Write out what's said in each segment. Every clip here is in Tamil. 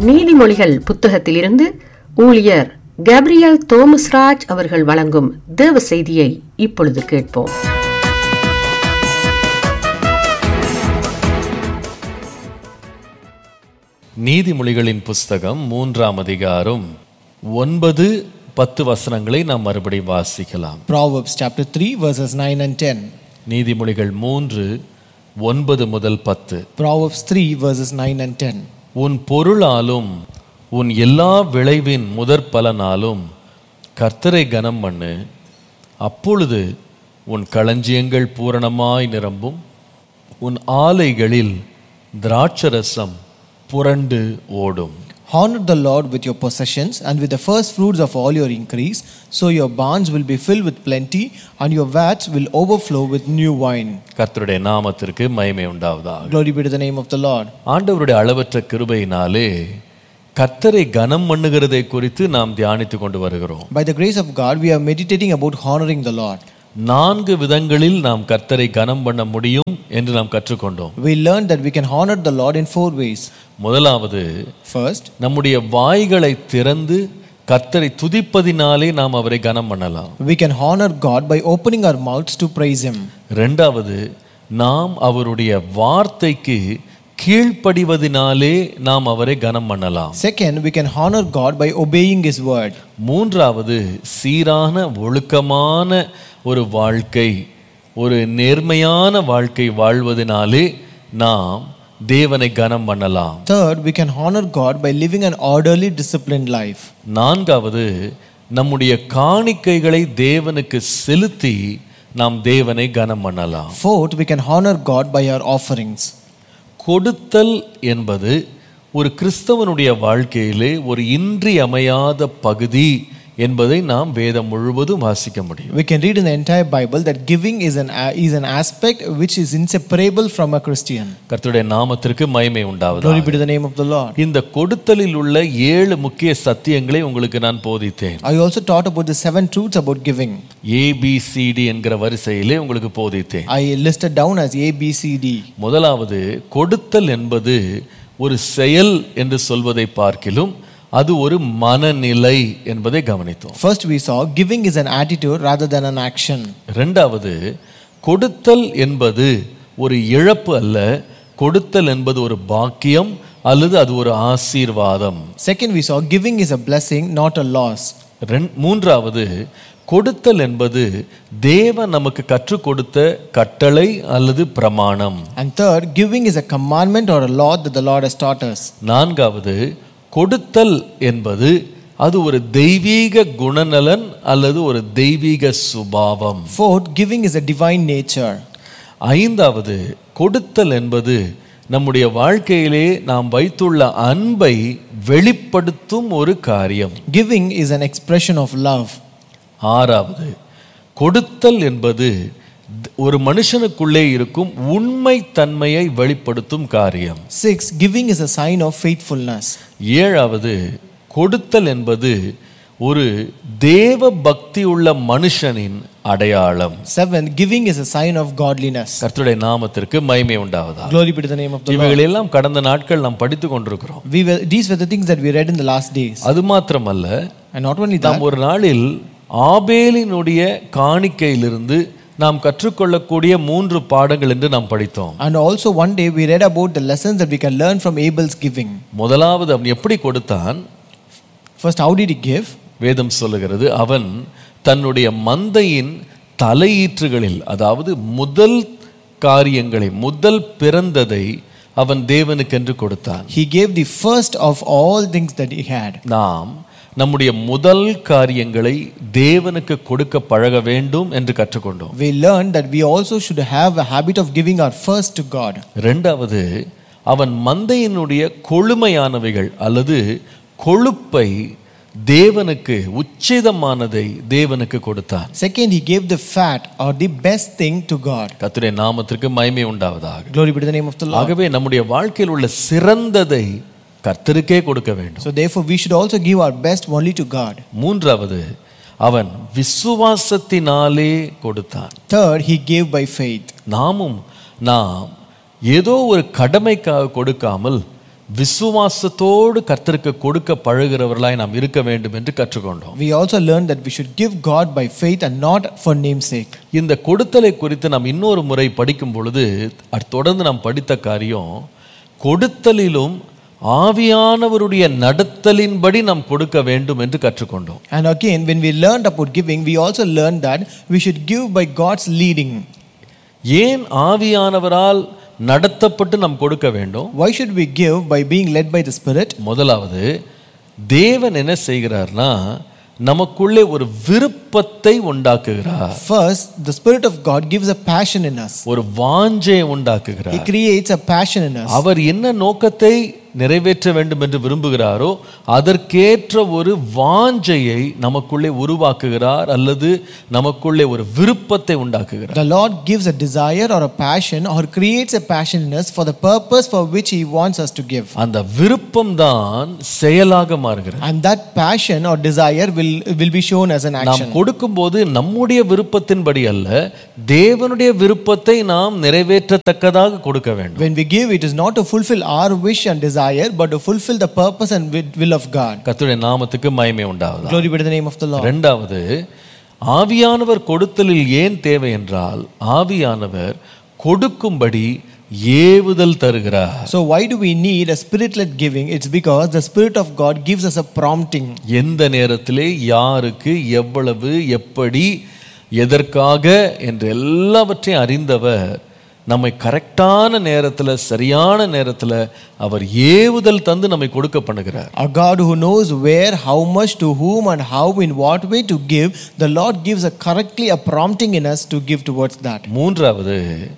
நீதிமொழிகள் புத்தகத்திலிருந்து ஊழியர் கேப்ரியல் தோமஸ்ராஜ் அவர்கள் வழங்கும் தேவ செய்தியை இப்பொழுது கேட்போம் நீதிமொழிகளின் புஸ்தகம் மூன்றாம் அதிகாரம் ஒன்பது பத்து வசனங்களை நாம் மறுபடியும் வாசிக்கலாம் Proverbs chapter 3, verses 9 and 10. நீதிமொழிகள் மூன்று ஒன்பது முதல் பத்து Proverbs 3, verses 9 and 10. உன் பொருளாலும் உன் எல்லா விளைவின் முதற் பலனாலும் கர்த்தரை கனம் பண்ணு அப்பொழுது உன் களஞ்சியங்கள் பூரணமாய் நிரம்பும் உன் ஆலைகளில் திராட்சரசம் புரண்டு ஓடும் Honor the Lord with your possessions and with the first fruits of all your increase, so your barns will be filled with plenty, and your vats will overflow with new wine. கர்த்தருடைய நாமத்திற்கு மகிமை உண்டாவதாக Glory be to the name of the Lord. ஆண்டவருடைய அளவற்ற கிருபையினாலே கர்த்தரை கனம் பண்ணுகிறதை குறித்து நாம் தியானித்துக் கொண்டு வருகிறோம் By the grace of God, we are meditating about honoring the Lord. நான்கு விதங்களில் நாம் கர்த்தரை கனம் பண்ண முடியும் என்று நாம் கற்றுக்கொண்டோம் We learned that we can honor the Lord in four ways. முதலாவது First, நம்முடைய வாய்களை திறந்து கர்த்தரை துதிப்பதினாலே நாம் அவரை கனம் பண்ணலாம் we can honor God by opening our mouths to praise Him. ரெண்டாவது நாம் அவருடைய வார்த்தைக்கு கீழ்ப்படிவதினாலே நாம் அவரை கனம் பண்ணலாம் Second, we can honor God by obeying His word. மூன்றாவது சீரான ஒழுக்கமான ஒரு வாழ்க்கை ஒரு நேர்மையான வாழ்க்கை வாழ்வதனாலே நாம் தேவனை கனம் பண்ணலாம் Third, we can honor God by living an orderly, disciplined life. நான்காவது நம்முடைய காணிக்கைகளை தேவனுக்கு செலுத்தி நாம் தேவனை கனம் பண்ணலாம் Fourth, we can honor God by our offerings. கொடுத்தல் என்பது ஒரு கிறிஸ்தவனுடைய வாழ்க்கையிலே ஒரு இன்றியமையாத பகுதி என்பதை நாம் வேதம் முழுவதும் வாசிக்க முடியும் We can read in the entire Bible that giving is an, is an aspect which is inseparable from a Christian. கர்த்தருடைய நாமத்திற்கு மகிமை உண்டாவது Glory be to the name of the Lord. இந்த கொடுத்தலில் உள்ள ஏழு முக்கிய சத்தியங்களை உங்களுக்கு நான் போதித்தேன் I also taught about the seven truths about giving. ABCD என்கிற வரிசையிலே உங்களுக்கு போதித்தேன் I listed down as A, B, C, D. முதலாவது கொடுத்தல் என்பது ஒரு செயல் என்று சொல்வதை பார்க்கிலும் அது ஒரு மனநிலை என்பதை கவனித்தோம் First, we saw giving is an attitude rather than an action. ரெண்டாவது கொடுத்தல் என்பது ஒரு இழப்பு அல்ல கொடுத்தல் என்பது ஒரு பாக்கியம் அல்லது அது ஒரு ஆசீர்வாதம் Second, we saw giving is a blessing, not a loss. ரெண்- மூன்றாவது கொடுத்தல் என்பது தேவன் நமக்கு கற்றுக் கொடுத்த கட்டளை அல்லது பிரமாணம் And third, giving is a commandment or a law that the Lord has taught us. நான்காவது கொடுத்தல் என்பது அது ஒரு தெய்வீக குணநலன் அல்லது ஒரு தெய்வீக சுபாவம் Fourth, giving is a divine nature. ஐந்தாவது கொடுத்தல் என்பது நம்முடைய வாழ்க்கையிலே நாம் வைத்துள்ள அன்பை வெளிப்படுத்தும் ஒரு காரியம் Giving is an expression of love. ஆறாவது கொடுத்தல் என்பது த- ஒரு மனுஷனுக்குள்ளே இருக்கும் உண்மை தன்மையை வெளிப்படுத்தும் காரியம் Six, giving is a sign of faithfulness. ஏழாவது கொடுத்தல் என்பது ஒரு தேவ பக்தி உள்ள மனுஷனின் அடையாளம் Seven, giving is a sign of godliness. கர்த்தருடைய நாமத்திற்கு மகிமை உண்டாவதா Glory be to the name of the Lord. இவைகளெல்லாம் கடந்த நாட்கள் நாம் படித்து கொண்டிருக்கிறோம் We were, these were the things that we read in the last days. அது மாத்திரமல்ல And not only that, நாம் ஒரு நாளில் ஆபேலினுடைய காணிக்கையிலிருந்து நாம் கற்றுக்கொள்ளக்கூடிய மூன்று பாடங்கள் என்று நாம் படித்தோம் and also one day we read about the lessons that we can learn from Abel's giving. முதலாவது அவன் எப்படி கொடுத்தான் First, how did he give? வேதம் சொல்லுகிறது அவன் தன்னுடைய மந்தையின் தலையீற்றுகளில் அதாவது முதல் காரியங்களை முதல் பிறந்ததை அவன் தேவனுக்கென்று கொடுத்தான் He gave the first of all things that he had. நாம் நம்முடைய முதல் காரியங்களை தேவனுக்கு கொடுக்க பழக வேண்டும் என்று கற்றுக்கொண்டோம் We learned that we also should have a habit of giving our first to God. ரெண்டாவது அவன் மந்தையினுடைய கொழுமையானவைகள் அல்லது கொழுப்பை தேவனுக்கு உச்சிதமானதை தேவனுக்கு கொடுத்தான் Second, he gave the fat or the best thing to God. கர்த்தருடைய நாமத்திற்கு மகிமை உண்டாவதாக Glory be to the name of the Lord. ஆகவே நம்முடைய வாழ்க்கையில் உள்ள சிறந்ததை கர்த்தருக்கே கொடுக்க வேண்டும் So, therefore, we should also give our best only to God. மூன்றாவது அவன் விசுவாசத்தினாலே கொடுத்தான் Third, he gave by faith. நாமும் நாம் ஏதோ ஒரு கடமைக்காக கொடுக்காமல் விசுவாசத்தோடு கர்த்தருக்கு கொடுக்க பழகிறவர்களாய் நாம் இருக்க வேண்டும் என்று கற்றுக்கொண்டோம் We also learned that we should give God by faith and not for name's sake. இந்த கொடுத்தலை குறித்து நாம் இன்னொரு முறை படிக்கும் பொழுது அது தொடர்ந்து நாம் படித்த காரியம் கொடுத்தலிலும் ஆவியானவருடைய நடத்தலின்படி நாம் கொடுக்க வேண்டும் என்று கற்றுக்கொண்டோம் And again, when we learned about giving, we also learned that we should give by God's leading. ஏன் ஆவியானவரால் நடத்தப்பட்டு நாம் கொடுக்க வேண்டும் Why should we give by being led by the Spirit? முதலாவது தேவன் என்ன செய்கிறார்னா நமக்குள்ளே ஒரு விருப்பத்தை உண்டாக்குகிறார் First, the Spirit of God gives a passion in us. ஒரு வாஞ்சையை He உண்டாக்குகிறார் creates a passion in us. அவர் என்ன நோக்கத்தை நிறைவேற்ற வேண்டும் என்று விரும்புகிறாரோ அதற்கேற்ற ஒரு வாஞ்சையை நமக்குள்ளே உருவாக்குகிறார் அல்லது நமக்குள்ளே ஒரு விருப்பத்தை உண்டாக்குகிறார் The Lord gives a desire or a passion or creates a passion in us for the purpose for which He wants us to give. அந்த விருப்பம் தான் செயலாக மாறுகிறது And that passion or desire will, will be shown as an நாம் action. கொடுக்கும்போது நம்முடைய விருப்பத்தின்படி அல்ல தேவனுடைய விருப்பத்தை நாம் நிறைவேற்றத்தக்கதாக கொடுக்க வேண்டும் When we give, it is not to fulfill our wish and desire, but to fulfill the purpose and wi- will of God. கர்த்தருடைய நாமத்துக்கு மகிமை உண்டாவதா Glory be to the name of the Lord. ரெண்டாவது ஆவியானவர் கொடுத்தலில் ஏன் தேவை என்றால் ஆவியானவர் கொடுக்கும்படி ஏவுதல் தருகிறார் So, why do we need a spirit led giving? It's because the Spirit of God gives us a prompting. எந்த நேரத்திலே யாருக்கு எவ்வளவு எப்படி எதற்காக என்று எல்லாவற்றையும் அறிந்தவர் நம்மை கரெக்டான நேரத்தில் சரியான நேரத்தில் அவர் ஏவுதல் தந்து நம்மை கொடுக்க பண்ணுகிறார் A God who knows where, how much, to whom, and how, in what way to give, the Lord gives a correctly a prompting in us to give towards that. மூன்றாவது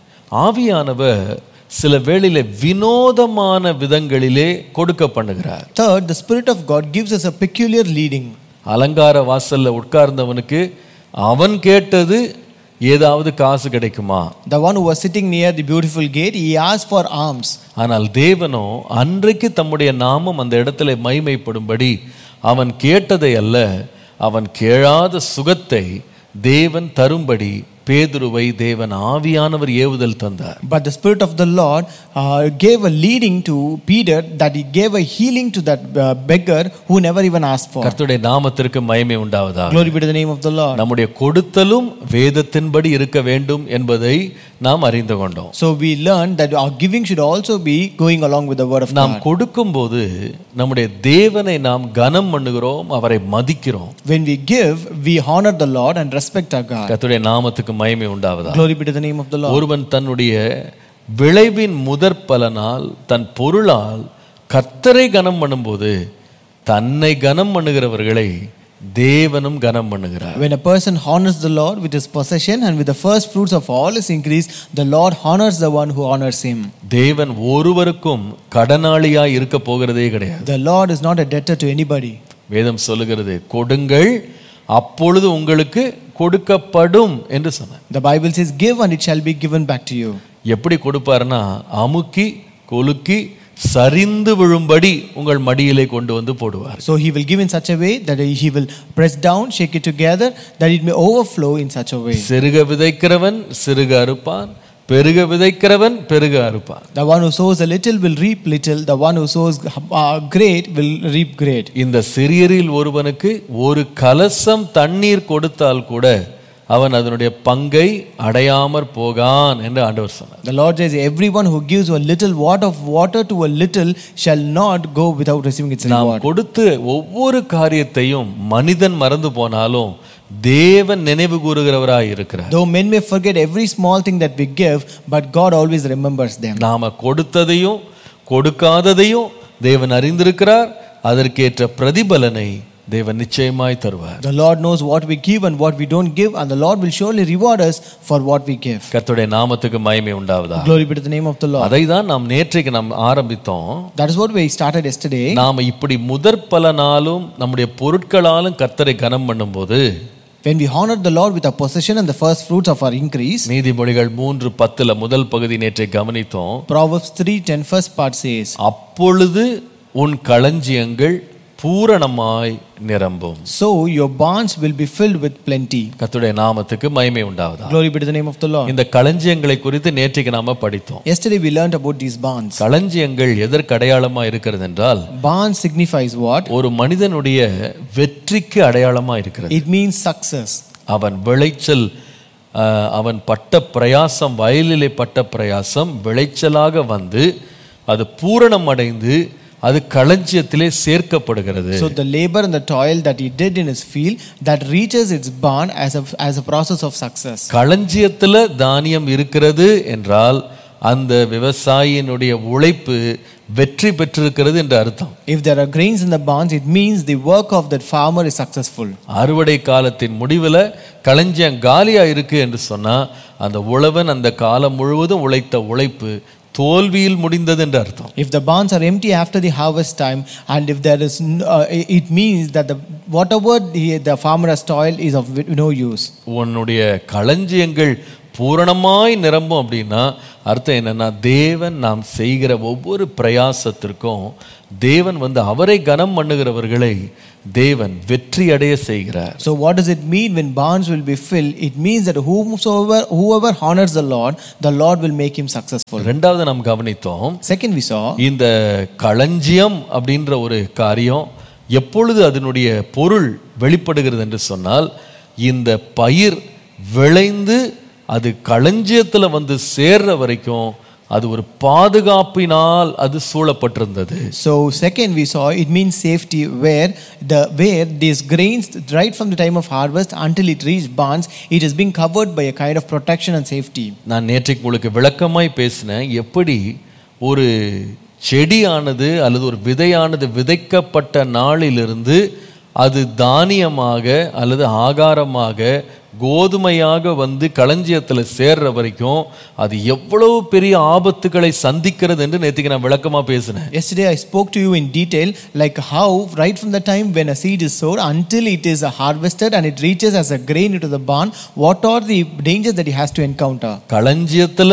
ஆவியானவர் சில வேளையில வினோதமான விதங்களிலே கொடுக்க பண்ணுகிறார் Third, the Spirit of God gives us a peculiar leading. அலங்கார வாசல்ல உட்கார்ந்தவனுக்கு அவன் கேட்டது ஏதாவது காசு கிடைக்குமா The one who was sitting near the beautiful gate, he asked for alms. ஆனால் தேவனோ அன்றைக்கு தம்முடைய நாமம் அந்த இடத்துல மைமைப்படும்படி அவன் கேட்டதை அல்ல அவன் கேளாத சுகத்தை தேவன் தரும்படி பேதுருவை தேவன் ஆவியானவர் ஏவுதல் தந்தார் But the Spirit of the Lord uh, gave a leading to Peter that he gave a healing to that uh, beggar who never even asked for. கர்த்தருடைய நாமத்திற்கு மகிமை உண்டாவதா Glory be to the name of the Lord. நம்முடைய கொடுத்தலும் வேதத்தின்படி இருக்க வேண்டும் என்பதை நாம் அறிந்து கொண்டோம் So we learned that our giving should also be going along with the word of நாம் God. கொடுக்கும்போது நம்முடைய தேவனை நாம் கனம் பண்ணுகிறோம் அவரை மதிக்கிறோம் When we give, we honor the Lord and respect our God. கர்த்தருடைய நாமத்துக்கு மகிமை உண்டாவதா Glory be to the name of the Lord. ஒருவன் தன்னுடைய விளைவின் முதற் பலனால் தன் பொருளால் கர்த்தரை கனம் பண்ணும்போது தன்னை கனம் பண்ணுகிறவர்களை தேவனும் கனம் பண்ணுகிறார் When a person honors the Lord with his possession and with the first fruits of all his increase, the Lord honors the one who honors him. தேவன் ஒருவருக்கும் கடனாளியாய் இருக்க போகிறதே கிடையாது The Lord is not a debtor to anybody. வேதம் சொல்லுகிறது கொடுங்கள் அப்பொழுது உங்களுக்கு கொடுக்கப்படும் என்று சொன்னார் The Bible says, Give and it shall be given back to you. எப்படி கொடுப்பாருன்னா அமுக்கி கொலுக்கி சரிந்து விழும்படி உங்கள் மடியிலே கொண்டு வந்து போடுவார் So he will give in such a way that he will press down, shake it together, that it may overflow in such a way. சிறுக விதைக்கிறவன் சிறுக அறுப்பான் பெருக விதைக்கிறவன் பெருக அறுப்பான் The one who sows a little will reap little, the one who sows uh, great will reap great. இந்த சிறியரில் ஒருவனுக்கு ஒரு கலசம் தண்ணீர் கொடுத்தால் கூட அவன் அதனுடைய பங்கை அடையாமற் போகான் என்று ஆண்டவர் சொன்னார் The Lord says, Everyone who gives a little watt of water to a little shall not go without receiving its நாம் reward. கொடுத்து ஒவ்வொரு காரியத்தையும் மனிதன் மறந்து போனாலும் தேவன் நினைவு கூறுகிறவராய் இருக்கிறார் Though men may forget every small thing that we give, but God always remembers them. நாம கொடுத்ததையும் கொடுக்காததையும் தேவன் அறிந்திருக்கிறார் அதற்கேற்ற பிரதிபலனை தேவன் நிச்சயமாய் தருவார் The Lord knows what we give and what we don't give, and the Lord will surely reward us for what we give. கர்த்தருடைய நாமத்துக்கு மகிமை உண்டாவதா Glory be to the name of the Lord. அதை தான் நாம் நேற்றைக்கு நாம் ஆரம்பித்தோம் That is what we started yesterday. நாம் இப்படி முதற் பலனாலும் நம்முடைய பொருட்களாலும் கர்த்தரை கனம் பண்ணும்போது When we honored the Lord with our possession and the first fruits of our increase, நீதிமொழிகள் மூன்று பத்துல முதல் பகுதி நேற்றை கவனித்தோம் Proverbs 3 10 first part says, அப்பொழுது உன் களஞ்சியங்கள் பூரணமாய் நிரம்பும் So your barns will be filled with plenty. கர்த்தருடைய நாமத்துக்கு மகிமை உண்டாவதா Glory be to the name of the Lord. இந்த களஞ்சியங்களை குறித்து நேற்றைக்கு நாம படித்தோம் Yesterday we learned about these barns. களஞ்சியங்கள் எதற்கு அடையாளமா இருக்கிறது என்றால் Barn signifies what? ஒரு மனிதனுடைய வெற்றிக்கு அடையாளமா இருக்கிறது It means success. அவன் விளைச்சல் அஹ், அவன் பட்ட பிரயாசம் வயலிலே பட்ட பிரயாசம் விளைச்சலாக வந்து அது பூரணம் அடைந்து அது களஞ்சியத்திலே சேர்க்கப்படுகிறது So the labor and the toil that he did in his field that reaches its barn as a, as a process of success. களஞ்சியத்துல தானியம் இருக்கிறது என்றால் அந்த விவசாயியினுடைய உழைப்பு வெற்றி பெற்றிருக்கிறது என்று அர்த்தம் If there are grains in the barns, it means the work of that farmer is successful. அறுவடை காலத்தின் முடிவில் களஞ்சியம் காலியா இருக்கு என்று சொன்னா அந்த உழவன் அந்த காலம் முழுவதும் உழைத்த உழைப்பு தோல்வியில் முடிந்தது என்று அர்த்தம் If the barns are empty after the harvest time, and if there is, n- uh, it it means that the whatever the, the farmer has toiled is of no use. உன்னுடைய களஞ்சியங்கள் பூரணமாய் நிரம்பும் அப்படின்னா அர்த்தம் என்னன்னா தேவன் நாம் செய்கிற ஒவ்வொரு பிரயாசத்திற்கும் தேவன் வந்து அவரை கனம் பண்ணுகிறவர்களை தேவன் வெற்றி அடைய செய்கிறார் So what does it mean when barns will be filled? It means that whomsoever whoever honors the Lord, the Lord will make him successful. ரெண்டாவது நாம் கவனித்தோம் Second, we saw இந்த களஞ்சியம் அப்படின்ற ஒரு காரியம் எப்பொழுது அதனுடைய பொருள் வெளிப்படுகிறது என்று சொன்னால் இந்த பயிர் விளைந்து அது களஞ்சியத்துல வந்து சேர்ற வரைக்கும் அது ஒரு பாதுகாப்பினால் அது சூழப்பட்டிருந்தது So second we saw it means safety where the where these grains right from the time of harvest until it reached barns it is being covered by a kind of protection and safety. நான் நேற்றைக்கு உங்களுக்கு விளக்கமாய் பேசினேன் எப்படி ஒரு செடியானது அல்லது ஒரு விதையானது விதைக்கப்பட்ட நாளிலிருந்து அது தானியமாக அல்லது ஆகாரமாக கோதுமையாக வந்து களஞ்சியத்தில் சேர்ற வரைக்கும் அது எவ்வளவு பெரிய ஆபத்துக்களை சந்திக்கிறது என்று நேற்றுக்கு நான் விளக்கமா பேசினேன் Yesterday I spoke to you in detail like how right from the time when a seed is sown until it is harvested and it reaches as a grain into the barn what are the dangers that he has to encounter. களஞ்சியத்துல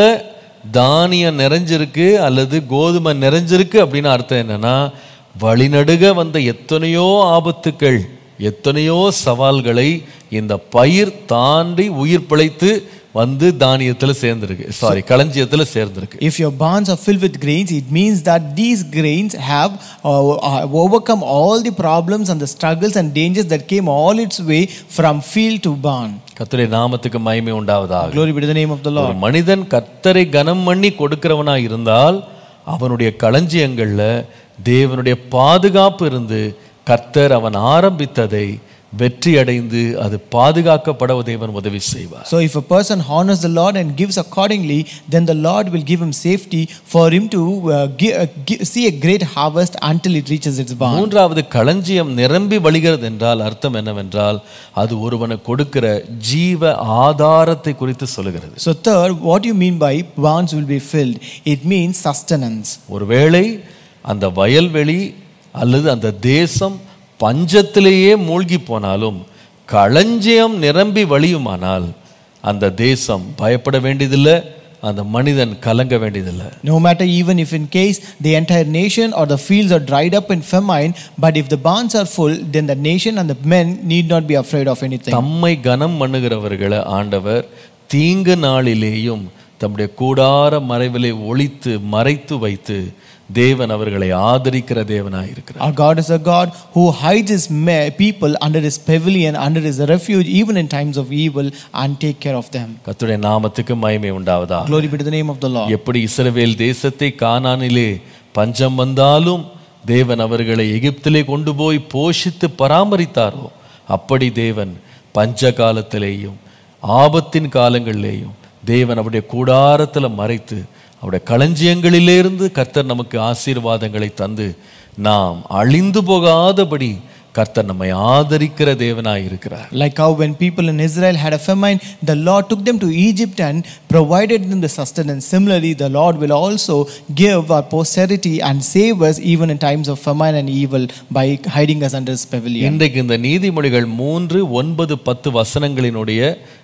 தானியம் நிறைஞ்சிருக்கு அல்லது கோதுமை நிறைஞ்சிருக்கு அப்படின்னு அர்த்தம் என்னன்னா வழிநடுக வந்த எத்தனையோ ஆபத்துக்கள் எத்தனையோ சவால்களை இந்த பயிர் தாண்டி உயிர் பிழைத்து வந்து தானியத்துல சேர்ந்திருக்கு சாரி களஞ்சியத்துல சேர்ந்திருக்கு If your barns are filled with grains, it means that these grains have uh, uh, overcome all the problems and the struggles and dangers that came all its way from field to barn. கர்த்தருடைய நாமத்துக்கு மகிமை உண்டாவதாக Glory be to the name of the ஒரு Lord. மனிதன் கர்த்தரை கனம் பண்ணி கொடுக்கிறவனா இருந்தால் அவனுடைய களஞ்சியங்கள்ல தேவனுடைய பாதுகாப்பு இருந்து கர்த்தர் அவன் ஆரம்பித்ததை வெற்றி அடைந்து அது பாதுகாக்கப்பட தேவன் உதவி செய்வார் So, if a person honors the Lord and gives accordingly, then the Lord will give him safety for him to uh, gi- uh, gi- see a great harvest until it reaches its barn. மூன்றாவது களஞ்சியம் நிரம்பி வழிகிறது என்றால் அர்த்தம் என்னவென்றால் அது ஒருவனுக்கு கொடுக்கிற ஜீவ ஆதாரத்தை குறித்து சொல்லுகிறது So, third, what you mean by barns will be filled? It means sustenance. ஒருவேளை அந்த வயல்வெளி அல்லது அந்த தேசம் பஞ்சத்திலேயே மூழ்கி போனாலும் களஞ்சியம் நிரம்பி வழியுமானால் அந்த தேசம் பயப்பட வேண்டியதில்லை அந்த மனிதன் கலங்க வேண்டியதில்லை No matter even if in case the entire nation or the fields are dried up in famine, but if the barns are full, then the nation and the men need not be afraid of anything. தம்மை கனம் பண்ணுகிறவர்களை ஆண்டவர் தீங்கு நாளிலேயும் தம்முடைய கூடார மறைவிலே ஒளித்து மறைத்து வைத்து தேவன் அவர்களை ஆதரிக்கிற தேவனாய் இருக்கிறார் Our God is a God who hides his me- people under his pavilion, under his refuge, even in times of evil, and take care of them. கர்த்தருடைய நாமத்துக்கு மகிமை உண்டாவதா Glory be to the name of the Lord. எப்படி இஸ்ரவேல் தேசத்தை கானானிலே பஞ்சம் வந்தாலும் தேவன் அவர்களை எகிப்திலே கொண்டு போய் போஷித்து பராமரித்தாரோ அப்படி தேவன் பஞ்ச காலத்திலேயும் ஆபத்தின் காலங்களிலேயும் தேவன் அவருடைய கூடாரத்தில் மறைத்து அவருடைய களஞ்சியங்களிலிருந்து கர்த்தர் நமக்கு ஆசீர்வாதங்களை தந்து நாம் அழிந்து போகாதபடி கர்த்தர் நம்மை ஆதரிக்கிற தேவனாய் இருக்கிறார் Like how when people in Israel had a famine, the Lord took them to Egypt and provided them the sustenance. Similarly, the Lord will also give our posterity and save us even in times of famine and evil by hiding us under his pavilion. இன்றைக்கு இந்த நீதிமொழிகள் மூன்று ஒன்பது பத்து வசனங்களினுடைய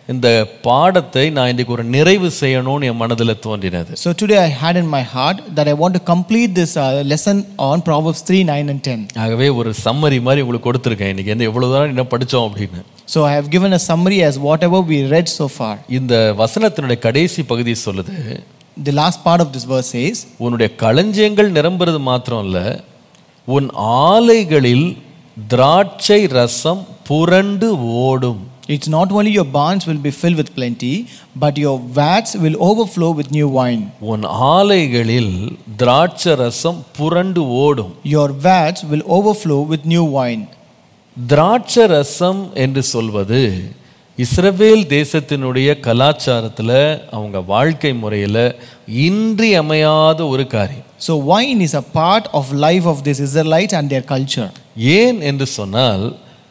இந்த பாடத்தை நான் இன்னைக்கு ஒரு நிறைவு செய்யணும்னு என் மனதில் தோன்றினது So today I had in my heart that I want to complete this uh, lesson on Proverbs 3, 9, and 10. ஆகவே ஒரு சம்மரி மாதிரி உங்களுக்கு கொடுத்துருக்கேன் இன்னைக்கு என்ன எவ்வளவு தான் என்ன படித்தோம் அப்படின்னு So I have given a summary as whatever we read so far. இந்த வசனத்தினுடைய கடைசி பகுதி சொல்லுது The last part of this verse says, உன்னுடைய களஞ்சியங்கள் நிரம்புறது மாத்திரம் இல்ல உன் ஆலைகளில் திராட்சை ரசம் புரண்டு ஓடும் It's not only your barns will be filled with plenty, but your vats will overflow with new wine. உன் ஆலைகளில் திராட்சை ரசம் புரண்டு ஓடும் Your vats will overflow with new wine. திராட்சை ரசம் என்று சொல்வது இஸ்ரவேல் தேசத்தினுடைய கலாச்சாரத்துல அவங்க வாழ்க்கை முறையில இன்றியமையாத ஒரு காரியம் So wine is a part of life of these Israelites and their culture. ஏன் என்று சொன்னால்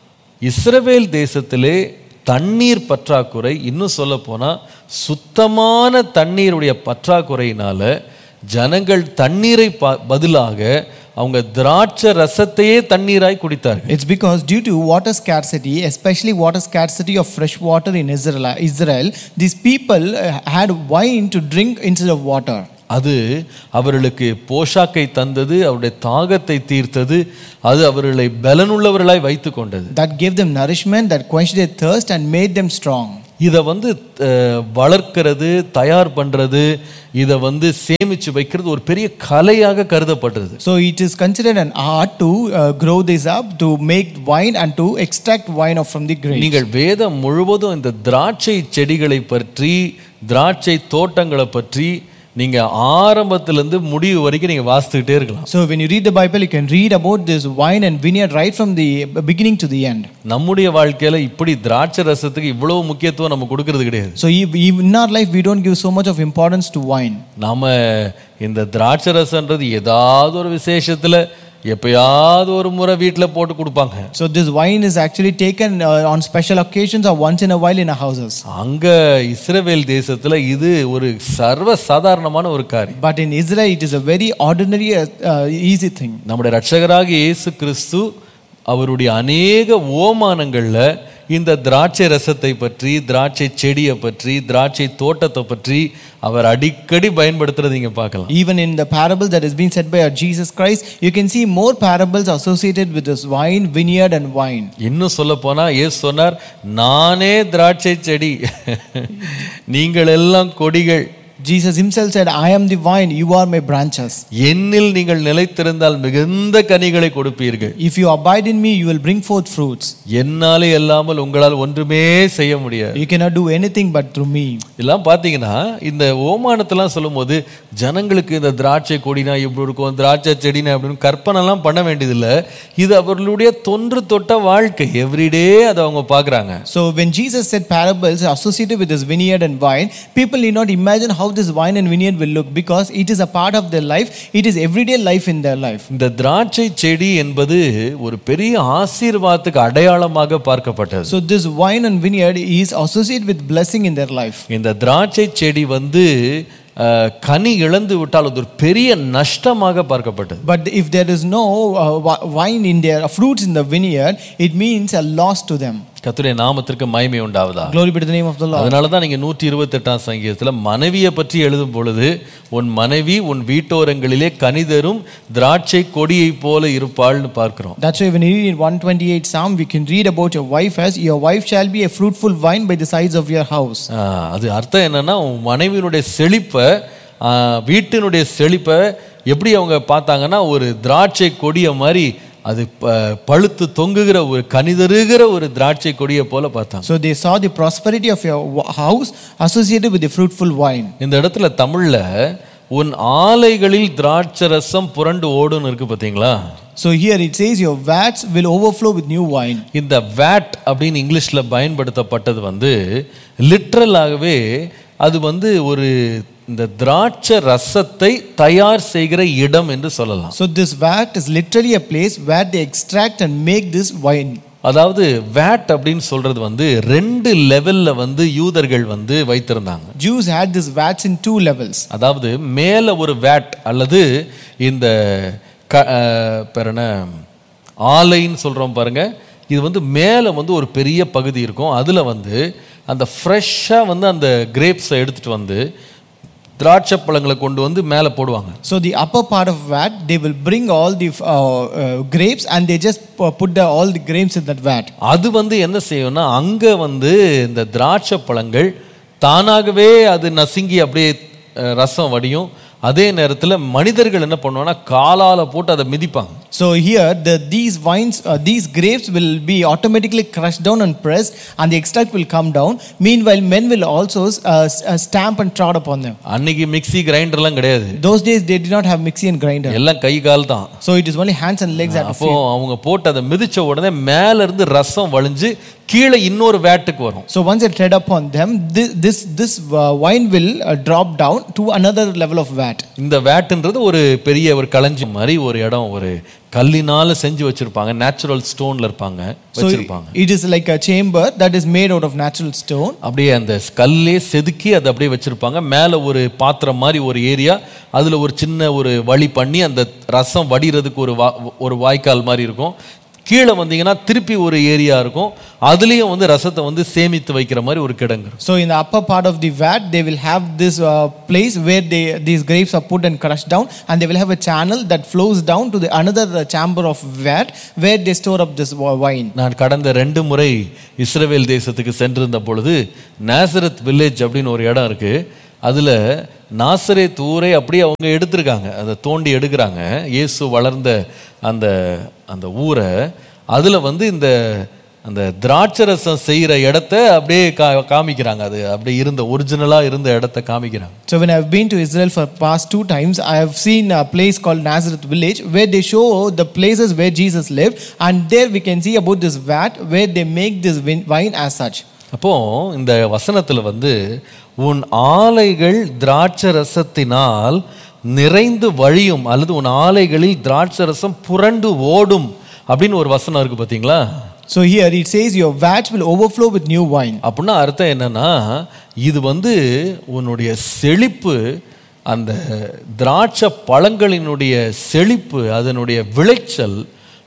இஸ்ரவேல் தேசத்திலே தண்ணீர் பற்றாக்குறை இன்னும் சொல்ல போனா சுத்தமான தண்ணீருடைய பற்றாக்குறையினால ஜனங்கள் தண்ணீரை ப- பதிலாக அவங்க திராட்சை ரசத்தையே தண்ணீராய் குடித்தார்கள் It's because due to water scarcity, especially water scarcity of fresh water in Israel, Israel these people uh, had wine to drink instead of water. அது அவர்களுக்கு போஷாக்கை தந்தது அவருடைய தாகத்தை தீர்த்தது அது அவர்களை பலனுள்ளவர்களாய் வைத்து கொண்டது That gave them nourishment, that quenched their thirst and made them strong. இதை வந்து அஹ், வளர்க்கிறது தயார் பண்றது இதை வந்து சேமிச்சு வைக்கிறது ஒரு பெரிய கலையாக கருதப்படுறது So it is considered an art to uh, grow this up, to make wine and to extract wine from the grape. நீங்கள் வேதம் முழுவதும் இந்த திராட்சை செடிகளை பற்றி திராட்சை தோட்டங்களை பற்றி நீங்க ஆரம்பத்திலிருந்து முடிவு வரைக்கும் நீங்க வாசித்துக்கிட்டே இருக்கலாம் So when you read the Bible, you can read about this wine and vineyard right from the beginning to the end. நம்முடைய வாழ்க்கையில இப்படி திராட்சை ரசத்துக்கு இவ்வளவு முக்கியத்துவம் நம்ம கொடுக்கறது கிடையாது So if- if in our life, we don't give so much of importance to wine. நாம இந்த திராட்சை ரசம்ன்றது ஏதாவது ஒரு விசேஷத்துல எப்பயாவது ஒரு முறை வீட்டில் போட்டு கொடுப்பாங்க So this wine is actually taken uh, on special occasions or once in a while in our houses. அங்க இஸ்ரவேல் தேசத்துல இது ஒரு சர்வ சாதாரணமான ஒரு காரியம் But in Israel, it is a very ordinary, uh, uh, easy thing. நம்முடைய ரட்சகராகிய இயேசு கிறிஸ்து அவருடைய அநேக ஓமானங்கள்ல இந்த திராட்சை ரசத்தை பற்றி திராட்சை செடியை பற்றி திராட்சை தோட்டத்தை பற்றி அவர் அடிக்கடி பயன்படுத்துறது நீங்க பார்க்கலாம் Even in the parable that is being said by our Jesus Christ, you can see more parables associated with this wine, vineyard, and wine. இன்னும் சொல்ல போனா இயேசு சொன்னார் நானே திராட்சை செடி நீங்கள் எல்லாம் கொடிகள் Jesus himself said, I am the vine, you are my branches. என்னில் நீங்கள் நிலைத்திருந்தால் மிகுந்த கனிகளை கொடுப்பீர்கள் If you abide in me, you will bring forth fruits. என்னாலே இல்லாமல் உங்களால் ஒன்றுமே செய்ய முடியாது You cannot do anything but through me. இதெல்லாம் பார்த்தீங்கன்னா இந்த ஓமானத்தெல்லாம் சொல்லும்போது ஜனங்களுக்கு இந்த திராட்சை கொடினா இப்படி இருக்கும் திராட்சை செடினா அப்படின்னு கற்பனைலாம் பண்ண வேண்டியதில்லை இது அவர்களுடைய தொன்று தொட்ட வாழ்க்கை எவ்ரிடே அதை அவங்க பார்க்குறாங்க So when Jesus said parables associated with this vineyard and wine, people need not imagine how this wine and vineyard will look because it is a part of their life. It is everyday life in their life. இந்த திராட்சை செடி என்பது ஒரு பெரிய ஆசீர்வாதத்துக்கு அடையாளமாக பார்க்கப்பட்டது So this wine and vineyard is associated with blessing in their life. இந்த திராட்சை செடி வந்து அஹ், கனி இழந்து விட்டால் அது ஒரு பெரிய நஷ்டமாக பார்க்கப்பட்டது But if there is no uh, wi- wine in their fruits in the vineyard, it means a loss to them. கர்த்தருடைய நாமத்திற்கு மகிமை உண்டாவதா Glory be to the name of the Lord. அதனால தான் நீங்க நூற்றி இருபத்தெட்டாம் சங்கீதத்துல மனைவியை பற்றி எழுதும் பொழுது உன் மனைவி உன் வீட்டோரங்களிலே கனிதரும் திராட்சை கொடியைப் போல இருப்பாள்னு பார்க்கிறோம் That's why when you read in 128 Psalm, we can read about your wife as your wife shall be a fruitful vine by the sides of your house. ஆ, அது அர்த்தம் என்னன்னா உன் மனைவியினுடைய செழிப்பை ஆ, வீட்டினுடைய செழிப்பை எப்படி அவங்க பார்த்தாங்கன்னா ஒரு திராட்சை கொடிய மாதிரி அது ப- பழுத்து தொங்குகிற ஒரு கனிதருகிற ஒரு திராட்சை கொடியை போல பார்த்தாங்க So they saw the prosperity of your wa- house associated with the fruitful wine. இந்த இடத்துல தமிழ்ல உன் ஆலைகளில் திராட்சை ரசம் புரண்டு ஓடுன்னு இருக்கு பார்த்தீங்களா So here it says your vats will overflow with new wine. இந்த வேட் அப்படின்னு இங்கிலீஷ்ல பயன்படுத்தப்பட்டது வந்து லிட்ரலாகவே அது வந்து ஒரு இந்த திராட்சை ரசத்தை தயார் செய்கிற இடம் என்று சொல்லலாம் So this vat is literally a place where they extract and make this wine. அதாவது வேட் அப்படின்னு சொல்றது வந்து ரெண்டு லெவல்ல வந்து யூதர்கள் வந்து வைத்திருந்தாங்க Jews had this vats in two levels. அதாவது மேல ஒரு வேட் அல்லது இந்த க அஹ், பேர் என்ன ஆலைன்னு சொல்றோம் பாருங்க இது வந்து மேலே வந்து ஒரு பெரிய பகுதி இருக்கும் அதுல வந்து அந்த ஃப்ரெஷ்ஷாக வந்து அந்த கிரேப்ஸை எடுத்துட்டு வந்து திராட்சை பழங்களை கொண்டு வந்து மேலே போடுவாங்க So the upper part of vat, they will bring all the uh, uh, grapes and they just pu- put the, all the grapes in that vat. அது வந்து என்ன செய்யும்னா அங்கே வந்து இந்த திராட்சை பழங்கள் தானாகவே அது நசுங்கி அப்படியே அஹ், ரசம் வடியும் அதே நேரத்தில் மனிதர்கள் என்ன பண்ணுவாங்கன்னா காலால போட்டு அதை மிதிப்பாங்க So here, the, these wines, uh, these grapes will be automatically crushed down and pressed, and the extract will come down. Meanwhile, men will also uh, s- uh, stamp and trod upon them. அன்னைக்கு மிக்ஸி கிரைண்டர்லாம் கிடையாது Those days, they did not have mixie and grinder. எல்லாம் கை கால் தான் So it is only hands and legs that அப்போ அவங்க போட்டு அதை மிதிச்ச உடனே மேல இருந்து ரசம் வழிஞ்சு கீழே இன்னொரு வேட்டுக்கு வரும் So once they tread upon them, this this, this uh, wine will uh, drop down to another level of vat. இந்த வேட்டுன்றது ஒரு பெரிய ஒரு களஞ்சி மாதிரி ஒரு இடம் ஒரு கல்லினால செஞ்சு வச்சிருப்பாங்க நேச்சுரல் ஸ்டோன்ல இருப்பாங்க So வச்சிருப்பாங்க it is like a chamber that is made out of natural stone. அப்படியே அந்த கல்லே செதுக்கி அதை அப்படியே வச்சிருப்பாங்க மேலே ஒரு பாத்திரம் மாதிரி ஒரு ஏரியா அதில் ஒரு சின்ன ஒரு வழி பண்ணி அந்த ரசம் வடிகிறதுக்கு ஒரு வா ஒரு வாய்க்கால் மாதிரி இருக்கும் கீழே வந்தீங்கன்னா திருப்பி ஒரு ஏரியா இருக்கும் அதுலேயும் வந்து ரசத்தை வந்து சேமித்து வைக்கிற மாதிரி ஒரு கிடங்கு இருக்கும் So in the upper part of the vat, they will have this uh, place where they these grapes are put and crushed down, and they will have a channel that flows down to the another uh, chamber of vat where they store up this wi- wine. நான் கடந்த ரெண்டு முறை இஸ்ரவேல் தேசத்துக்கு சென்றிருந்த பொழுது நாசரத் வில்லேஜ் அப்படின்னு ஒரு இடம் இருக்கு அதில் நாசரேத் ஊரை அப்படியே அவங்க எடுத்திருக்காங்க அதை தோண்டி எடுக்கிறாங்க இயேசு வளர்ந்த அந்த அந்த ஊரை அதில் வந்து இந்த அந்த திராட்சரசம் செய்கிற இடத்த அப்படியே கா காமிக்கிறாங்க அது அப்படியே இருந்த ஒரிஜினலாக இருந்த இடத்த காமிக்கிறாங்க So when I've been to Israel for past two times, I have seen a place called Nazareth village where they show the places where Jesus lived, and there we can see about this vat where they make this win- wine as such. அப்போ இந்த வசனத்துல வந்து உன் ஆலைகள் திராட்சை ரசத்தினால் நிறைந்து வழியும் அல்லது உன் ஆலைகளில் திராட்சை ரசம் புரண்டு ஓடும் அப்படின்னு ஒரு வசனம் இருக்கு பாத்தீங்களா So here it says your vats will overflow with new wine. அப்படின்னா அர்த்தம் என்னன்னா இது வந்து உன்னுடைய செழிப்பு அந்த திராட்சை பழங்களினுடைய செழிப்பு அதனுடைய விளைச்சல்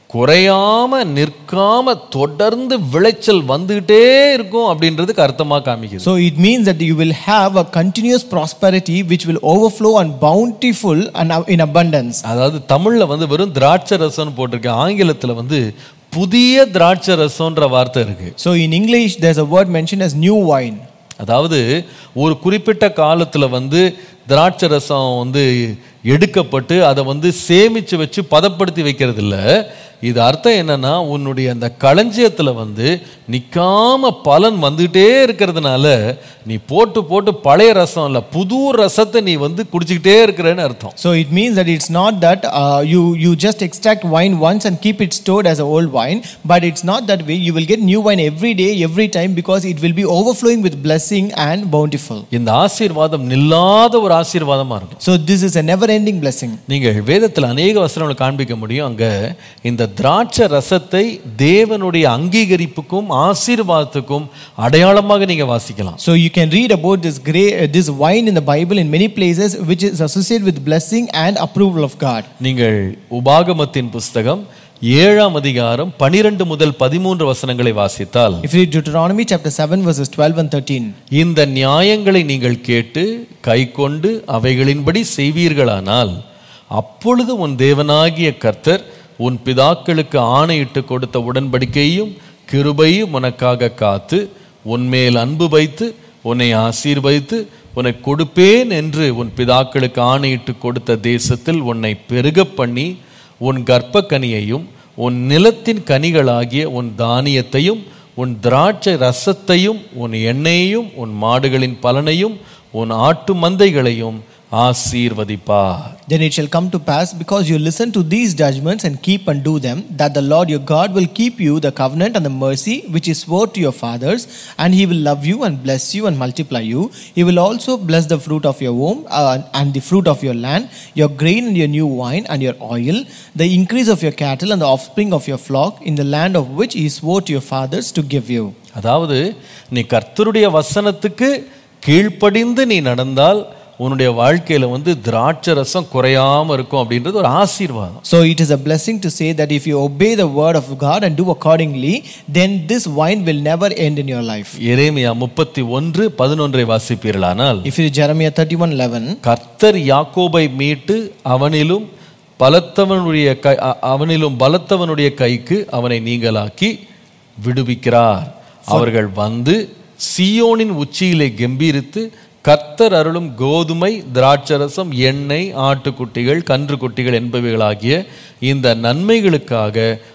குறையாம நிற்காம தொடர்ந்து விளைச்சல் வந்துகிட்டே இருக்கும் அப்படின்றதுக்கு அர்த்தமா காமிக்குது So it means that you will have a continuous prosperity which will overflow and bountiful and in abundance. அதாவது தமிழ்ல வந்து வெறும் திராட்சை ரசம்னு போட்டிருக்கேன் ஆங்கிலத்துல வந்து புதிய திராட்சை ரசம்ன்ற வார்த்தை இருக்கு So in English, there's a word mentioned as new wine. அதாவது ஒரு குறிப்பிட்ட காலத்துல வந்து திராட்சை ரசம் வந்து எடுக்கப்பட்டு அதை வந்து சேமிச்சு வச்சு பதப்படுத்தி வைக்கிறது இல்ல இது அர்த்தம் என்னன்னா உன்னுடைய அந்த களஞ்சியத்துல வந்து நிக்காம பலன் வந்துகிட்டே இருக்கிறதுனால நீ போட்டு போட்டு பழைய ரசம் இல்ல புது ரசத்தை நீ வந்து குடிச்சுக்கிட்டே இருக்கிறேன்னு அர்த்தம் So it means that it's not that uh, you you just extract wine once and keep it stored as a old wine, but it's not that way. You will get new wine every day, every time because it will be overflowing with blessing and bountiful. இந்த ஆசீர்வாதம் நில்லாத ஒரு ஆசீர்வாதமா இருக்கும் So this is a never-ending blessing. நீங்கள் வேதத்தில் அநேக வசனங்களை காண்பிக்க முடியும் அங்க இந்த திராட்சை ரசத்தை தேவனுடைய அங்கீகரிப்புக்கும் ஆசீர்வாதத்துக்கும் அடையாளமாக நீங்க வாசிக்கலாம் So you can read about this gra- uh, this wine in the Bible in many places, which is associated with blessing and approval of God. நீங்கள் உபாகமத்தின் புஸ்தகம் ஏழாம் அதிகாரம் பனிரெண்டு முதல் பதிமூன்று வசனங்களை வாசித்தால் If you read Deuteronomy chapter 7, verses 12 and 13. இந்த நியாயங்களை நீங்கள் கேட்டு கைக்கொண்டு அவைகளின்படி செய்வீர்களானால் அப்பொழுது உன் தேவனாகிய கர்த்தர் உன் பிதாக்களுக்கு ஆணையிட்டு கொடுத்த உடன்படிக்கையும் கிருபையும் உனக்காக காத்து உன்மேல் அன்பு வைத்து உன்னை ஆசீர்வதித்து உனக்கு கொடுப்பேன் என்று உன் பிதாக்களுக்கு ஆணையிட்டு கொடுத்த தேசத்தில் உன்னை பெருகப் பண்ணி உன் கர்ப்பக்கனியையும் உன் நிலத்தின் கனிகளாகிய உன் தானியத்தையும் உன் திராட்சை ரசத்தையும் உன் எண்ணெயையும் உன் மாடுகளின் பலனையும் உன் ஆட்டு மந்தைகளையும் ஆசீர்வதிப்பார் Then it shall come to pass, because you listen to these judgments and keep and do them, that the Lord your God will keep you the covenant and the mercy which he swore to your fathers, and he will love you and bless you and multiply you. He will also bless the fruit of your womb uh, and the fruit of your land, your grain and your new wine and your oil, the increase of your cattle and the offspring of your flock, in the land of which he swore to your fathers to give you. அதாவது நீ கர்த்தருடைய வசனத்துக்கு கீழ்ப்படிந்து நீ நடந்தால் உன்னுடைய வாழ்க்கையில வந்து திராட்சை ரசம் குறையாம இருக்கும் அப்படின்றது ஒரு ஆசீர்வாதம் So it is a blessing to say that if you obey the word of God and do accordingly, then this wine will never end in your life. எரேமியா முப்பத்தி ஒன்று பதினொன்றை வாசிப்பீர்களானால் If you read Jeremiah 31 11, கர்த்தர் யாக்கோபை மீட்டு அவனிலும் பலத்தவனுடைய கை அ- அவனிலும் பலத்தவனுடைய கைக்கு அவனை நீங்களாக்கி விடுவிக்கிறார் அவர்கள் வந்து சீயோனின் உச்சியிலே கெம்பீரித்து கர்த்தர் அருளும் கோதுமை திராட்சரசம் எண்ணெய் ஆட்டுக்குட்டிகள் கன்றுக்குட்டிகள் என்பவைகளாகிய இந்த நன்மைகளுக்காக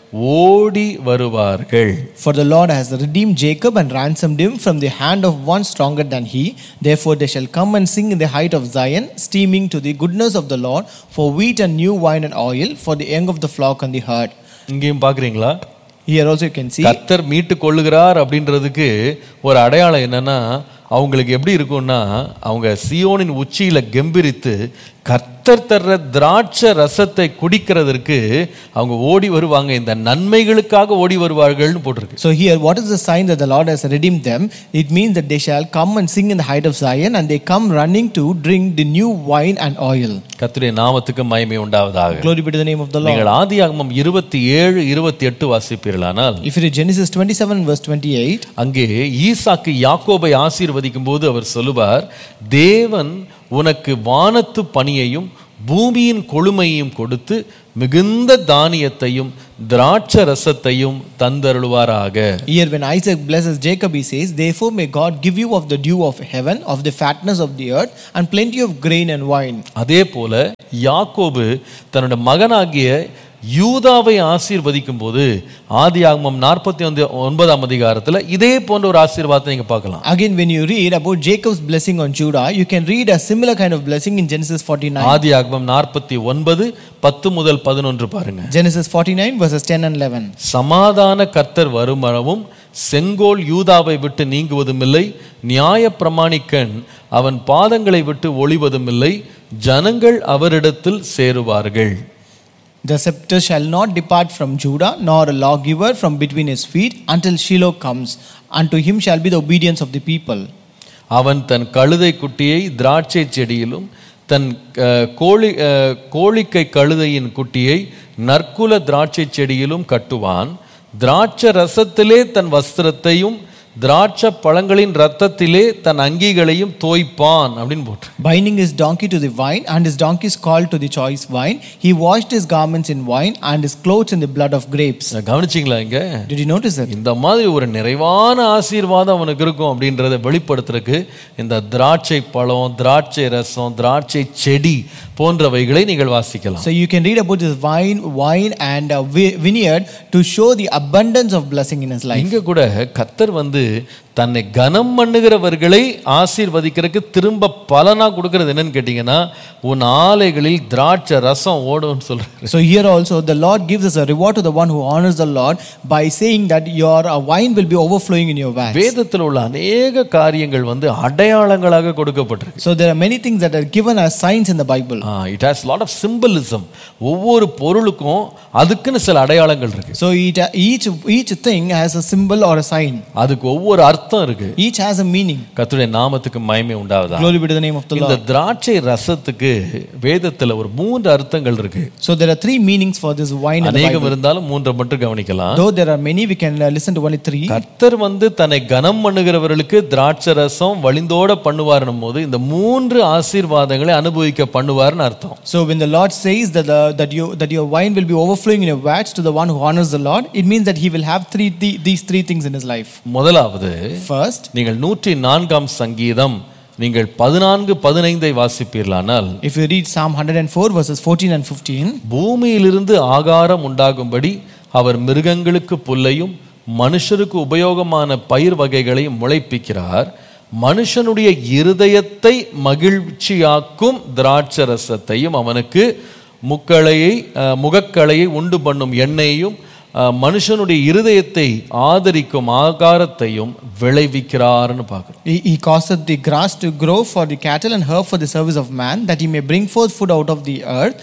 ஓடி வருவார்கள் For the Lord has redeemed Jacob and ransomed him from the hand of one stronger than he. Therefore they shall come and sing in the height of Zion, steaming to the goodness of the Lord, for wheat and new wine and oil, for the young of the flock and the herd. இங்கேயும் பார்க்குறீங்களா Here also you can see. கர்த்தர் மீட்டு கொள்ளுகிறார் அப்படின்றதுக்கு ஒரு அடையாளம் என்னன்னா அவங்களுக்கு எப்படி இருக்கும்னா அவங்க சியோனின் உச்சியில கெம்பீரித்து கர்த்தர் தர்ற திராட்சை ரசத்தை குடிக்கிறதற்கு அவங்க ஓடி வருவாங்க இந்த நன்மைகளுக்காக ஓடி வருவார்கள்னு போட்டிருக்கு So here, what is the sign that the Lord has redeemed them? It means that they shall come and sing in the height of Zion, and they come running to drink the new wine and oil. கர்த்தருடைய நாமத்துக்கு மகிமை உண்டாவதாக Glory be to the name of the Lord. நீங்கள் ஆதியாகமம் இருபத்தி ஏழு இருபத்தி எட்டு வாசிப்பீர்களானால் If you read Genesis 27 verse 28, அங்கே ஈசாக்கு யாக்கோபை ஆசீர்வதிக்கும் போது அவர் சொல்லுவார் தேவன் உனக்கு வானத்து பனியையும் பூமியின் கொழுமையையும் கொடுத்து மிகுந்த தானியத்தையும் திராட்சை ரசத்தையும் தந்தருளுவாராக here when Isaac blesses Jacob, he says, Therefore may God give you of the dew of heaven, of the fatness of the earth, and plenty of grain and wine. அதே போல யாக்கோபு தன்னுடைய மகனாகிய யூதாவை ஆசீர்வதிக்கும் போது ஆதியாகமம் நாற்பத்தி ஒன்பது ஒன்பதாம் அதிகாரத்துல இதே போன்ற ஒரு ஆசீர்வாதத்தை நீங்க பார்க்கலாம் Again, when you read about Jacob's blessing on Judah, you can read a similar kind of blessing in Genesis 49. ஆதியாகமம் நாற்பத்தி ஒன்பது பத்து முதல் பதினொன்று பாருங்க Genesis 49 verses 10 and 11. சமாதான கர்த்தர் வருமளவும் செங்கோல் யூதாவை விட்டு நீங்குவதுமில்லை நியாய பிரமாணிக்கன் அவன் பாதங்களை விட்டு ஒளிவதுமில்லை ஜனங்கள் அவரிடத்தில் சேருவார்கள் The scepter shall not depart from Judah, nor a lawgiver from between his feet, until Shiloh comes. Unto him shall be the obedience of the people. அவன் தன் கழுதை குட்டியை திராட்சை செடியிலும் தன் அஹ், கோழி அஹ், கோழிக்கை கழுதையின் குட்டியை நற்குல திராட்சை செடியிலும் கட்டுவான் திராட்சை ரசத்திலே தன் வஸ்திரத்தையும் திராட்சை பழங்களின் ரத்தத்திலே தன் அங்கிகளையும் தோய்ப்பான் அப்படின்னு போட்டு Binding his donkey to the vine, and his donkey's called to the choice wine. He washed his garments in wine, and his clothes in the blood of grapes. கவனிச்சிங்களா இங்க Did you notice that? இந்த மாதிரி ஒரு நிறைவான ஆசீர்வாதம் அவனுக்கு இருக்கும் அப்படின்றத வெளிப்படுத்துறதுக்கு இந்த திராட்சை பழம் திராட்சை ரசம் திராட்சை செடி போன்றவைகளை நீங்கள் வாசிக்கலாம் So you can read about this vine, wine, and uh, vi- vineyard to show the abundance of blessing in his life. இங்க கூட கத்தர் வந்து தன்னை கனம் பண்ணுகிறவர்களை ஆசீர்வதிக்கிறதுக்கு திரும்ப பலனா கொடுக்கறது என்னன்னு கேட்டீங்கன்னா உன் ஆலைகளில் திராட்சை ரசம் ஓடும்னு சொல்றாரு So here also the Lord gives us a reward to the one who honors the Lord by saying that your uh, wine will be overflowing in your vats. வேதத்தில் உள்ள அநேக காரியங்கள் வந்து அடையாளங்களாக கொடுக்கப்பட்டிருக்கு So there are many things that are given as signs in the Bible. It has lot of symbolism ஒவ்வொரு பொருளுக்கும் அதுக்குன்னு சில அடையாளங்கள் இருக்கு So it, each each thing has a symbol or a sign. அதுக்கு ஒவ்வொரு அர்த்தம் இருக்கு Each has a meaning. கர்த்தருடைய நாமத்துக்கு மகிமை உண்டாவதா Glory be to the name of the இந்த Lord. திராட்சை ரசத்துக்கு வேதத்துல ஒரு மூன்று அர்த்தங்கள் இருக்கு So there are three meanings for this wine in the அநேகம் Bible. இருந்தாலும் மூன்றை மட்டும் கவனிக்கலாம் Though there are many, we can uh, listen to only three. கர்த்தர் வந்து தன்னை கனம் பண்ணுகிறவர்களுக்கு திராட்சை ரசம் வழிந்தோட பண்ணுவார்னும் போது இந்த மூன்று ஆசீர்வாதங்களை அனுபவிக்க பண்ணுவார்னு அர்த்தம் So when the Lord says that the, that you that your wine will be overflowing in your vats to the one who honors the Lord, it means that he will have three the- these three things in his life. முதலாவது First, நீங்கள் நூற்றி நான்காம் சங்கீதம் நீங்கள் பதினான்கு பதினைந்தை வாசிப்பீர்களானால் if you read Psalm 104 verses 14 and 15, பூமியிலிருந்து ஆகாரம் உண்டாகும்படி அவர் மிருகங்களுக்கு புல்லையும் மனுஷருக்கு உபயோகமான பயிர் வகைகளையும் முளைப்பிக்கிறார் மனுஷனுடைய இருதயத்தை மகிழ்ச்சியாக்கும் திராட்சை ரசத்தையும் அவனுக்கு முக்களையை அஹ், முகக்களையை உண்டு பண்ணும் எண்ணெயையும் அஹ், மனுஷனுடைய இருதயத்தை ஆதரிக்கும் ஆகாரத்தையும் விளைவிக்கிறார்னு பார்க்குறோம் he, he causeth the grass to grow for the cattle and herb for the service of man, that he may bring forth food out of the earth,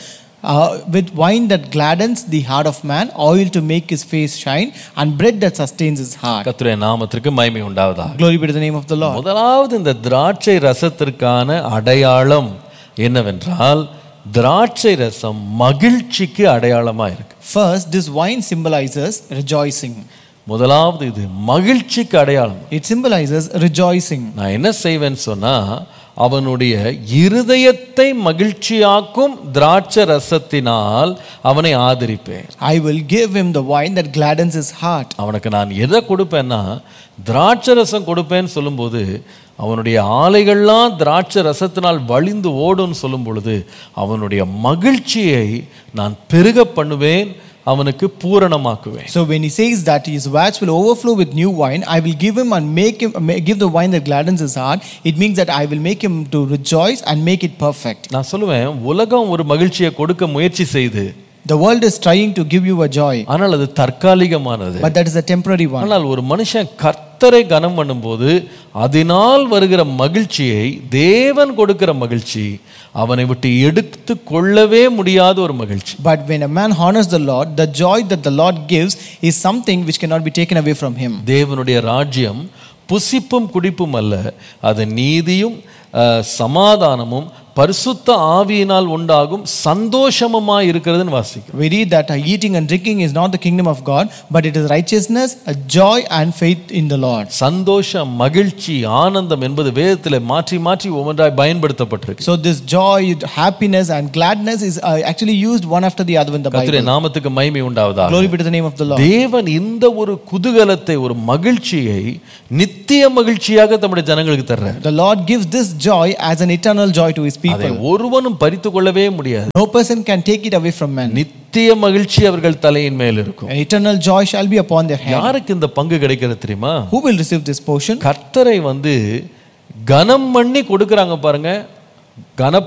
uh, with wine that gladdens the heart of man, oil to make his face shine, and bread that sustains his heart. கர்த்தருடைய நாமத்திற்கு மகிமை உண்டாவதா Glory be to the name of the Lord. முதலாவது இந்த திராட்சை ரசத்திற்கான அடையாளம் என்னவென்றால் திராட்சை ரசம் மகிழ்ச்சிக்கு அடையாளமா இருக்கு First, this wine symbolizes rejoicing. முதலாவது இது மகிழ்ச்சிக்கு அடையாளம் It symbolizes rejoicing. நான் என்ன செய்வேன்னு சொன்னா அவனுடைய இருதயத்தை மகிழ்ச்சியாக்கும் திராட்சை ரசத்தினால் அவனை ஆதரிப்பேன் I will give him the wine that gladdens his heart. அவனுக்கு நான் எதை கொடுப்பேன்னா திராட்சை ரசம் கொடுப்பேன்னு சொல்லும்போது அவனுடைய ஆலைகள்லாம் திராட்சை ரசத்தினால் வழிந்து ஓடும்னு சொல்லும் பொழுது அவனுடைய மகிழ்ச்சியை நான் பெருக பண்ணுவேன் அவனுக்கு பூரணமாக்குவேன் So when he says that his vats will overflow with new wine, I will give him and make him ma- give the wine that gladdens his heart. It means that I will make him to rejoice and make it perfect. நான் சொல்லுவேன் உலகம் ஒரு மகிழ்ச்சியை கொடுக்க முயற்சி செய்து The world is trying to give you a joy, ஆனால் அது தற்காலிகமானது but that is a temporary one. ஆனால் ஒரு மனுஷன் கர்த்தரை கனம் பண்ணும்போது அதனால் வருகிற மகிழ்ச்சியை தேவன் கொடுக்கிற மகிழ்ச்சி அவனை விட்டு எடுத்து கொள்ளவே முடியாத ஒரு மகிழ்ச்சி But when a man honors the Lord, the joy that the Lord gives is something which cannot be taken away from him. தேவனுடைய ராஜ்யம் புசிப்பும் குடிப்பும் அல்ல அது நீதியும் அஹ், சமாதானமும் பரிசுத்த ஆவியினால் உண்டாகும் சந்தோஷமுமாய் இருக்கிறதுன்னு வாசிக்கும் We read that uh, eating and drinking is not the kingdom of God, but it is righteousness, a joy, and faith in the Lord. சந்தோஷம் மகிழ்ச்சி ஆனந்தம் என்பது வேதத்தில் மாற்றி மாற்றி ஒவ்வொன்றாய் பயன்படுத்தப்பட்டிருக்கு So this joy, happiness, and gladness is uh, actually used one after the other in the கர்த்தருடைய Bible. நாமத்துக்கு மகிமை உண்டாவதா Glory be to the name of the Lord. தேவன் இந்த ஒரு குதூகலத்தை ஒரு மகிழ்ச்சியை நித்திய மகிழ்ச்சியாக தம்முடைய ஜனங்களுக்கு தர்றார் The Lord gives this joy as an eternal joy to his அதை people. ஒருவனும் பறித்து கொள்ளவே முடியாது No person can take it away from man. நித்திய மகிழ்ச்சி அவர்கள் தலையின் மேல் இருக்கும் An eternal joy shall be upon their head. யாருக்கு இந்த பங்கு கிடைக்கிறது தெரியுமா Who will receive this portion? கர்த்தரை வந்து கனம் பண்ணி கொடுக்கறாங்க பாருங்க கன